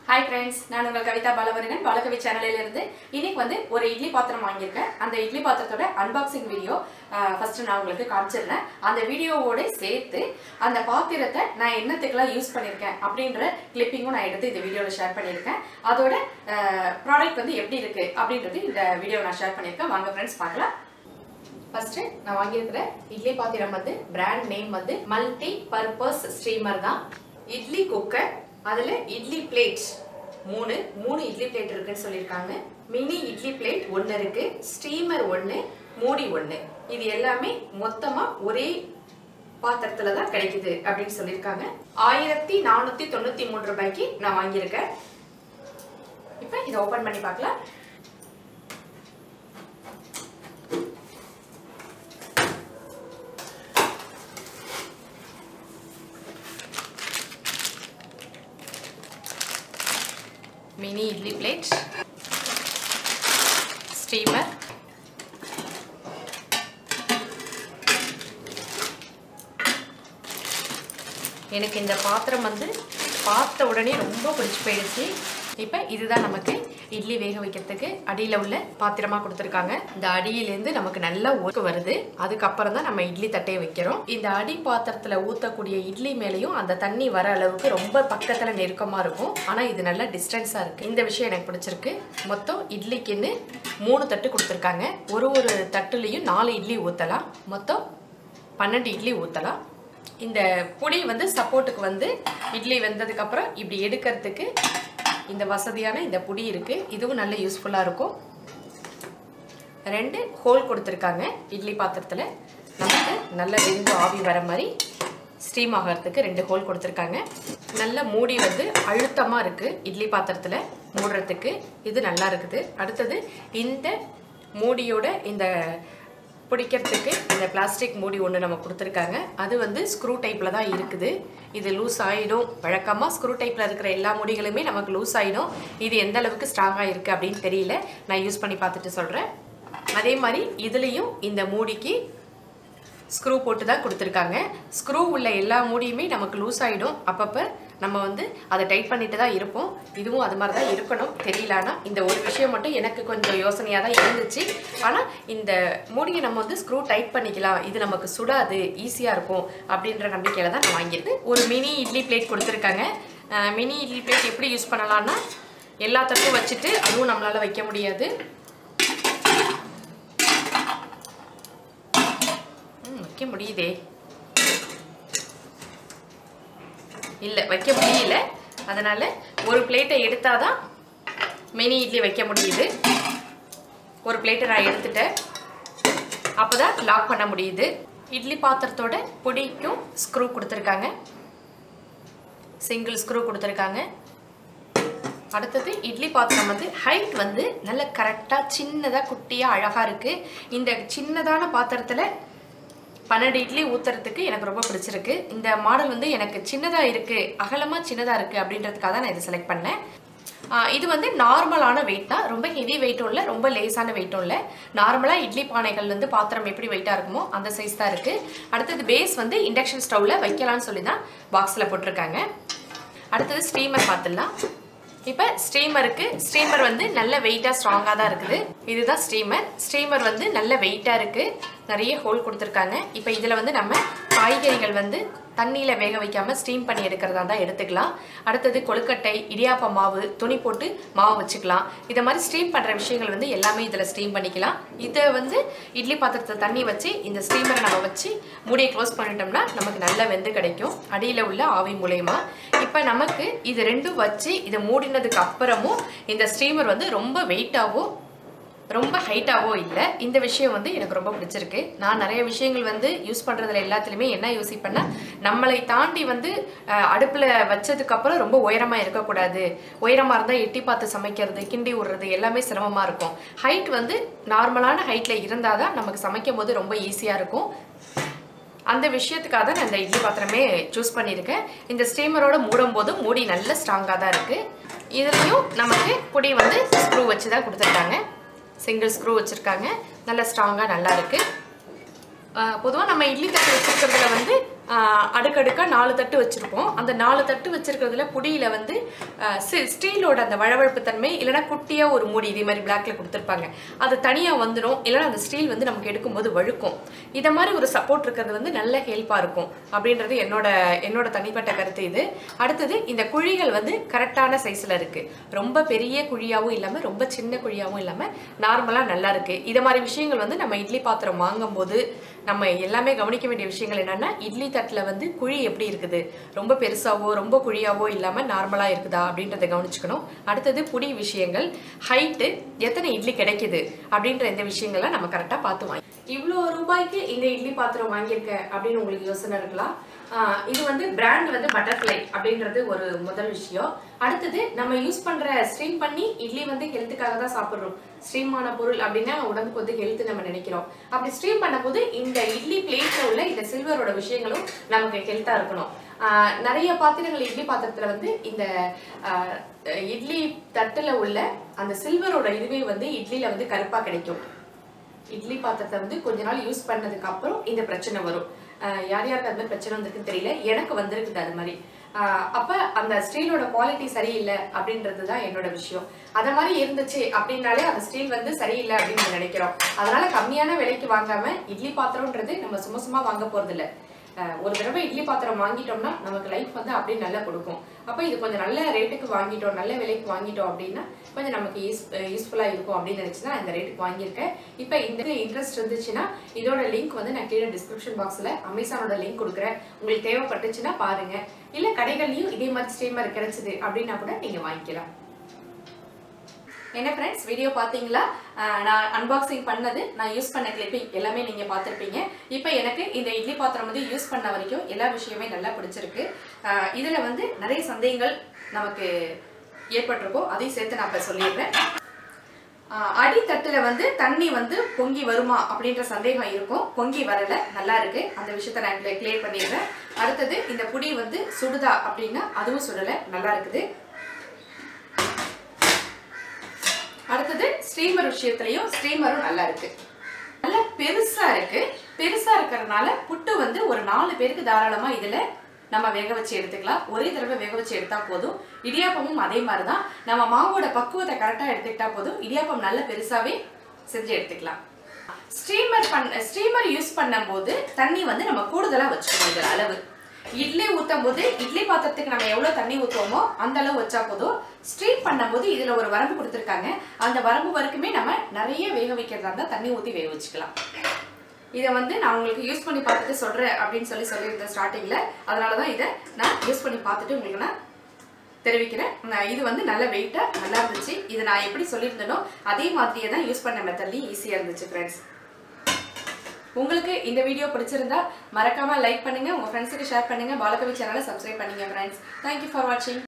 hi friends நான் உங்கள் கவிதா பாலவரனன் பாலகவி சேனலில் இருந்து இன்னைக்கு வந்து ஒரு இட்லி பாத்திரம் வாங்கியிருக்கேன் அந்த இட்லி பாத்திரத்தோட அன்பாக்சிங் வீடியோ ஃபர்ஸ்ட் நான் உங்களுக்கு காமிச்சிருந்தேன் அந்த வீடியோவோட சேர்த்து அந்த பாத்திரத்தை நான் என்னத்துக்கெல்லாம் யூஸ் பண்ணியிருக்கேன் அப்படின்ற கிளிப்பிங்கும் நான் எடுத்து இந்த வீடியோவில் ஷேர் பண்ணியிருக்கேன் அதோட ப்ராடக்ட் வந்து எப்படி இருக்கு அப்படின்றது இந்த வீடியோ நான் ஷேர் பண்ணியிருக்கேன் வாங்க ஃப்ரெண்ட்ஸ் பார்க்கலாம் ஃபர்ஸ்ட் நான் வாங்கியிருக்கிற இட்லி பாத்திரம் வந்து பிராண்ட் நேம் வந்து மல்டி பர்பஸ் ஸ்டீமர் தான் இட்லி குக்கர் அதில் இட்லி பிளேட் மூணு மூணு இட்லி பிளேட் இருக்குன்னு சொல்லியிருக்காங்க மினி இட்லி பிளேட் ஒன்று இருக்கு ஸ்டீமர் ஒன்று மூடி ஒன்று இது எல்லாமே மொத்தமாக ஒரே பாத்திரத்துல தான் கிடைக்குது அப்படின்னு சொல்லியிருக்காங்க ஆயிரத்தி நானூற்றி தொண்ணூற்றி மூணு ரூபாய்க்கு நான் வாங்கியிருக்கேன் இப்போ இதை ஓப்பன் பண்ணி பார்க்கலாம் மினி இட்லி பிளேட் ஸ்டீமர் எனக்கு இந்த பாத்திரம் வந்து பார்த்த உடனே ரொம்ப பிடிச்சி போயிடுச்சு இப்போ இதுதான் நமக்கு இட்லி வேக வைக்கிறதுக்கு அடியில் உள்ள பாத்திரமாக கொடுத்துருக்காங்க இந்த அடியிலேருந்து நமக்கு நல்லா ஊக்க வருது அதுக்கப்புறம் தான் நம்ம இட்லி தட்டையை வைக்கிறோம் இந்த அடி பாத்திரத்தில் ஊற்றக்கூடிய இட்லி மேலேயும் அந்த தண்ணி வர அளவுக்கு ரொம்ப பக்கத்தில் நெருக்கமாக இருக்கும் ஆனால் இது நல்லா டிஸ்டன்ஸாக இருக்குது இந்த விஷயம் எனக்கு பிடிச்சிருக்கு மொத்தம் இட்லிக்குன்னு மூணு தட்டு கொடுத்துருக்காங்க ஒரு ஒரு தட்டுலேயும் நாலு இட்லி ஊற்றலாம் மொத்தம் பன்னெண்டு இட்லி ஊற்றலாம் இந்த பொடி வந்து சப்போர்ட்டுக்கு வந்து இட்லி வெந்ததுக்கப்புறம் இப்படி எடுக்கிறதுக்கு இந்த வசதியான இந்த பொடி இருக்குது இதுவும் நல்ல யூஸ்ஃபுல்லாக இருக்கும் ரெண்டு ஹோல் கொடுத்துருக்காங்க இட்லி பாத்திரத்தில் நமக்கு நல்ல வெந்து ஆவி வர மாதிரி ஸ்டீம் ஆகிறதுக்கு ரெண்டு ஹோல் கொடுத்துருக்காங்க நல்ல மூடி வந்து அழுத்தமாக இருக்குது இட்லி பாத்திரத்தில் மூடுறதுக்கு இது நல்லா இருக்குது அடுத்தது இந்த மூடியோட இந்த பிடிக்கிறதுக்கு இந்த பிளாஸ்டிக் மூடி ஒன்று நம்ம கொடுத்துருக்காங்க அது வந்து ஸ்க்ரூ டைப்பில் தான் இருக்குது இது லூஸ் ஆகிடும் வழக்கமாக ஸ்க்ரூ டைப்பில் இருக்கிற எல்லா மூடிகளுமே நமக்கு லூஸ் ஆகிடும் இது எந்த அளவுக்கு ஸ்ட்ராங்காக இருக்குது அப்படின்னு தெரியல நான் யூஸ் பண்ணி பார்த்துட்டு சொல்கிறேன் அதே மாதிரி இதுலேயும் இந்த மூடிக்கு ஸ்க்ரூ போட்டு தான் கொடுத்துருக்காங்க ஸ்க்ரூ உள்ள எல்லா மூடியுமே நமக்கு லூஸ் ஆகிடும் அப்பப்போ நம்ம வந்து அதை டைட் பண்ணிட்டு தான் இருப்போம் இதுவும் அது மாதிரி தான் இருக்கணும் தெரியல ஆனால் இந்த ஒரு விஷயம் மட்டும் எனக்கு கொஞ்சம் யோசனையாக தான் இருந்துச்சு ஆனால் இந்த மூடியை நம்ம வந்து ஸ்க்ரூ டைட் பண்ணிக்கலாம் இது நமக்கு சுடாது ஈஸியாக இருக்கும் அப்படின்ற நம்பிக்கையில் தான் நான் வாங்கியிருக்கேன் ஒரு மினி இட்லி பிளேட் கொடுத்துருக்காங்க மினி இட்லி பிளேட் எப்படி யூஸ் பண்ணலான்னா எல்லா தட்டும் வச்சுட்டு அதுவும் நம்மளால் வைக்க முடியாது வைக்க முடியுதே இல்லை வைக்க முடியல அதனால் ஒரு பிளேட்டை எடுத்தால் தான் மினி இட்லி வைக்க முடியுது ஒரு பிளேட்டை நான் எடுத்துட்டேன் அப்போ தான் லாக் பண்ண முடியுது இட்லி பாத்திரத்தோட பொடிக்கும் ஸ்க்ரூ கொடுத்துருக்காங்க சிங்கிள் ஸ்க்ரூ கொடுத்துருக்காங்க அடுத்தது இட்லி பாத்திரம் வந்து ஹைட் வந்து நல்ல கரெக்டாக சின்னதாக குட்டியாக அழகாக இருக்குது இந்த சின்னதான பாத்திரத்தில் பன்னெண்டு இட்லி ஊற்றுறதுக்கு எனக்கு ரொம்ப பிடிச்சிருக்கு இந்த மாடல் வந்து எனக்கு சின்னதாக இருக்குது அகலமாக சின்னதாக இருக்குது அப்படின்றதுக்காக தான் நான் இதை செலக்ட் பண்ணேன் இது வந்து நார்மலான வெயிட் தான் ரொம்ப ஹெவி வெயிட்டும் இல்லை ரொம்ப லேஸான வெயிட்டும் இல்லை நார்மலாக இட்லி பானைகள் வந்து பாத்திரம் எப்படி வெயிட்டாக இருக்குமோ அந்த சைஸ் தான் இருக்குது அடுத்தது பேஸ் வந்து இண்டக்ஷன் ஸ்டவ்வில் வைக்கலாம்னு சொல்லி தான் பாக்ஸில் போட்டிருக்காங்க அடுத்தது ஸ்டீமர் பார்த்துடலாம் இப்போ ஸ்டீமருக்கு ஸ்டீமர் வந்து நல்ல வெயிட்டாக ஸ்ட்ராங்காக தான் இருக்குது இதுதான் ஸ்டீமர் ஸ்டீமர் வந்து நல்ல வெயிட்டாக இருக்குது நிறைய ஹோல் கொடுத்துருக்காங்க இப்போ இதில் வந்து நம்ம காய்கறிகள் வந்து தண்ணியில் வேக வைக்காமல் ஸ்டீம் பண்ணி எடுக்கிறதா தான் எடுத்துக்கலாம் அடுத்தது கொழுக்கட்டை இடியாப்ப மாவு துணி போட்டு மாவு வச்சுக்கலாம் இதை மாதிரி ஸ்டீம் பண்ணுற விஷயங்கள் வந்து எல்லாமே இதில் ஸ்டீம் பண்ணிக்கலாம் இதை வந்து இட்லி பாத்திரத்தை தண்ணி வச்சு இந்த ஸ்டீமரை நம்ம வச்சு மூடியை க்ளோஸ் பண்ணிட்டோம்னா நமக்கு நல்ல வெந்து கிடைக்கும் அடியில் உள்ள ஆவி மூலயமா இப்போ நமக்கு இது ரெண்டும் வச்சு இதை மூடினதுக்கு அப்புறமும் இந்த ஸ்டீமர் வந்து ரொம்ப வெயிட்டாகவும் ரொம்ப ஹைட்டாகவோ இல்லை இந்த விஷயம் வந்து எனக்கு ரொம்ப பிடிச்சிருக்கு நான் நிறைய விஷயங்கள் வந்து யூஸ் பண்ணுறதுல எல்லாத்துலேயுமே என்ன யோசிப்பேன்னா நம்மளை தாண்டி வந்து அடுப்பில் வச்சதுக்கப்புறம் ரொம்ப உயரமாக இருக்கக்கூடாது உயரமாக இருந்தால் எட்டி பார்த்து சமைக்கிறது கிண்டி விடுறது எல்லாமே சிரமமாக இருக்கும் ஹைட் வந்து நார்மலான ஹைட்டில் இருந்தால் தான் நமக்கு சமைக்கும் போது ரொம்ப ஈஸியாக இருக்கும் அந்த விஷயத்துக்காக தான் நான் இந்த இட்லி பாத்திரமே சூஸ் பண்ணியிருக்கேன் இந்த ஸ்டீமரோட மூடும் போது மூடி நல்ல ஸ்ட்ராங்காக தான் இருக்குது இதுலேயும் நமக்கு பொடி வந்து ஸ்க்ரூ வச்சு தான் கொடுத்துருக்காங்க சிங்கிள் ஸ்க்ரூ வச்சுருக்காங்க நல்ல ஸ்ட்ராங்காக நல்லா இருக்குது பொதுவாக நம்ம இட்லி தட்டு வச்சுருக்கிறதுல வந்து ஆஹ், அடுக்கடுக்காக நாலு தட்டு வச்சுருப்போம் அந்த நாலு தட்டு வச்சிருக்கிறதுல புடியில் வந்து ஆஹ், சி- ஸ்டீலோட அந்த வழவழப்பு தன்மை இல்லைன்னா குட்டியாக ஒரு மூடி இதே மாதிரி பிளாக்ல கொடுத்துருப்பாங்க அது தனியாக வந்துடும் இல்லைன்னா அந்த ஸ்டீல் வந்து நமக்கு எடுக்கும்போது வழுக்கும் இதை மாதிரி ஒரு சப்போர்ட் இருக்கிறது வந்து நல்ல ஹெல்ப்பாக இருக்கும் அப்படின்றது என்னோட என்னோட தனிப்பட்ட கருத்து இது அடுத்தது இந்த குழிகள் வந்து கரெக்டான சைஸில் இருக்குது ரொம்ப பெரிய குழியாகவும் இல்லாமல் ரொம்ப சின்ன குழியாகவும் இல்லாமல் நார்மலாக நல்லா இருக்குது இதை மாதிரி விஷயங்கள் வந்து நம்ம இட்லி பாத்திரம் வாங்கும்போது நம்ம எல்லாமே கவனிக்க வேண்டிய விஷயங்கள் என்னன்னா இட்லி தட்டில் வந்து குழி எப்படி இருக்குது ரொம்ப பெருசாவோ ரொம்ப குழியாவோ இல்லாமல் நார்மலாக இருக்குதா அப்படின்றத கவனிச்சுக்கணும் அடுத்தது புடி விஷயங்கள் ஹைட்டு எத்தனை இட்லி கிடைக்குது அப்படின்ற இந்த விஷயங்களை நம்ம கரெக்டாக பார்த்து வாங்கி இவ்வளோ ரூபாய்க்கு இந்த இட்லி பாத்திரம் வாங்கியிருக்கேன் அப்படின்னு உங்களுக்கு யோசனை இருக்கலாம் ஆஹ் இது வந்து பிராண்ட் வந்து பட்டர்ஃப்ளை அப்படின்றது ஒரு முதல் விஷயம் அடுத்தது நம்ம யூஸ் பண்ற ஸ்ட்ரீம் பண்ணி இட்லி வந்து ஹெல்த்துக்காக தான் சாப்பிட்றோம் ஸ்ட்ரீம் ஆன பொருள் அப்படின்னா உடம்புக்கு வந்து ஹெல்த் நம்ம நினைக்கிறோம் அப்படி ஸ்ட்ரீம் பண்ணும்போது இந்த இட்லி பிளேட்ல உள்ள இந்த சில்வரோட விஷயங்களும் நமக்கு ஹெல்த்தா இருக்கணும் ஆஹ் நிறைய பாத்திரங்கள் இட்லி பாத்திரத்துல வந்து இந்த ஆஹ் இட்லி தட்டுல உள்ள அந்த சில்வரோட இதுவே வந்து இட்லில வந்து கருப்பா கிடைக்கும் இட்லி பாத்திரத்தை வந்து கொஞ்ச நாள் யூஸ் பண்ணதுக்கு அப்புறம் இந்த பிரச்சனை வரும் அஹ் யார் யாருக்கு அது மாதிரி பிரச்சனை வந்திருக்குன்னு தெரியல எனக்கு வந்திருக்குது அது மாதிரி அஹ் அப்ப அந்த ஸ்டீலோட குவாலிட்டி சரியில்லை அப்படின்றது தான் என்னோட விஷயம் அத மாதிரி இருந்துச்சு அப்படின்னாலே அந்த ஸ்டீல் வந்து சரியில்லை அப்படின்னு நம்ம நினைக்கிறோம் அதனால கம்மியான விலைக்கு வாங்காம இட்லி பாத்திரம்ன்றது நம்ம சும்மா சும்மா வாங்க போறது இல்ல அஹ் ஒரு தடவை இட்லி பாத்திரம் வாங்கிட்டோம்னா நமக்கு லைஃப் வந்து அப்படியே நல்லா கொடுக்கும் அப்போ இது கொஞ்சம் நல்ல ரேட்டுக்கு வாங்கிட்டோம் நல்ல விலைக்கு வாங்கிட்டோம் அப்படின்னா கொஞ்சம் நமக்கு யூஸ் யூஸ்ஃபுல்லாக இருக்கும் அப்படின்னு நினச்சி தான் இந்த ரேட்டுக்கு வாங்கியிருக்கேன் இப்போ இந்த இன்ட்ரெஸ்ட் இருந்துச்சுன்னா இதோட லிங்க் வந்து நான் கீழே டிஸ்கிரிப்ஷன் பாக்ஸில் அமேசானோட லிங்க் கொடுக்குறேன் உங்களுக்கு தேவைப்பட்டுச்சுன்னா பாருங்க இல்லை கடைகள்லையும் இதே மாதிரி ஸ்டீமர் கிடைச்சது அப்படின்னா கூட நீங்கள் வாங்கிக்கலாம் என்ன ஃப்ரெண்ட்ஸ் வீடியோ பார்த்தீங்களா ஆஹ் நான் அன்பாக்சிங் பண்ணது நான் யூஸ் பண்ண கிளிப்பிங் எல்லாமே நீங்கள் பார்த்துருப்பீங்க இப்போ எனக்கு இந்த இட்லி பாத்திரம் வந்து யூஸ் பண்ண வரைக்கும் எல்லா விஷயமே நல்லா பிடிச்சிருக்கு இதில் வந்து நிறைய சந்தேகங்கள் நமக்கு ஏற்பட்டிருக்கும் அதையும் சேர்த்து நான் இப்போ சொல்லிடுறேன் ஆஹ் அடித்தட்டுல வந்து தண்ணி வந்து பொங்கி வருமா அப்படின்ற சந்தேகம் இருக்கும் பொங்கி வரல நல்லா இருக்கு அந்த விஷயத்த நான் கிளியர் பண்ணிடுறேன் அடுத்தது இந்த புடி வந்து சுடுதா அப்படின்னா அதுவும் சுடலை நல்லா இருக்குது அடுத்தது ஸ்டீமர் விஷயத்துலயும் ஸ்டீமரும் நல்லா இருக்கு நல்ல பெருசா இருக்கு பெருசா இருக்கிறதுனால புட்டு வந்து ஒரு நாலு பேருக்கு தாராளமா இதுல நம்ம வேக வச்சு எடுத்துக்கலாம் ஒரே தடவை வேக வச்சு எடுத்தா போதும் இடியாப்பமும் அதே மாதிரி தான் நம்ம மாவோட பக்குவத்தை கரெக்டாக எடுத்துக்கிட்டா போதும் இடியாப்பம் நல்ல பெருசாவே செஞ்சு எடுத்துக்கலாம் ஸ்டீமர் பண்ண ஸ்டீமர் யூஸ் பண்ணும்போது தண்ணி வந்து நம்ம கூடுதலாக வச்சுக்கணும் இதில் அளவு இட்லி ஊற்றும் போது இட்லி பாத்திரத்துக்கு நம்ம எவ்வளோ தண்ணி ஊற்றுவோமோ அந்த அளவு வச்சா போதும் ஸ்டீம் பண்ணும்போது இதில் ஒரு வரம்பு கொடுத்துருக்காங்க அந்த வரம்பு வரைக்குமே நம்ம நிறைய வேக வைக்கிறதா இருந்தால் தண்ணி ஊற்றி வேக வச்சுக்கலாம் இதை வந்து நான் உங்களுக்கு யூஸ் பண்ணி பார்த்துட்டு சொல்கிறேன் அப்படின்னு சொல்லி சொல்லியிருந்தேன் ஸ்டார்டிங்கில் அதனால தான் இதை நான் யூஸ் பண்ணி பார்த்துட்டு உங்களுக்கு நான் தெரிவிக்கிறேன் நான் இது வந்து நல்ல வெயிட்டாக நல்லா இருந்துச்சு இது நான் எப்படி சொல்லியிருந்தேனோ அதே மாதிரியே தான் யூஸ் பண்ண மெத்தட்லையும் ஈஸியாக இருந்துச்சு ஃப்ரெண்ட்ஸ் உங்களுக்கு இந்த வீடியோ பிடிச்சிருந்தா மறக்காம லைக் பண்ணுங்க உங்க ஃப்ரெண்ட்ஸுக்கு ஷேர் பண்ணுங்க பாலகவி சேனலை சப்ஸ்கிரைப் பண்ணுங்க ஃப்ரெண்ட்ஸ் தேங்க்யூ ஃபார் வாட்சிங்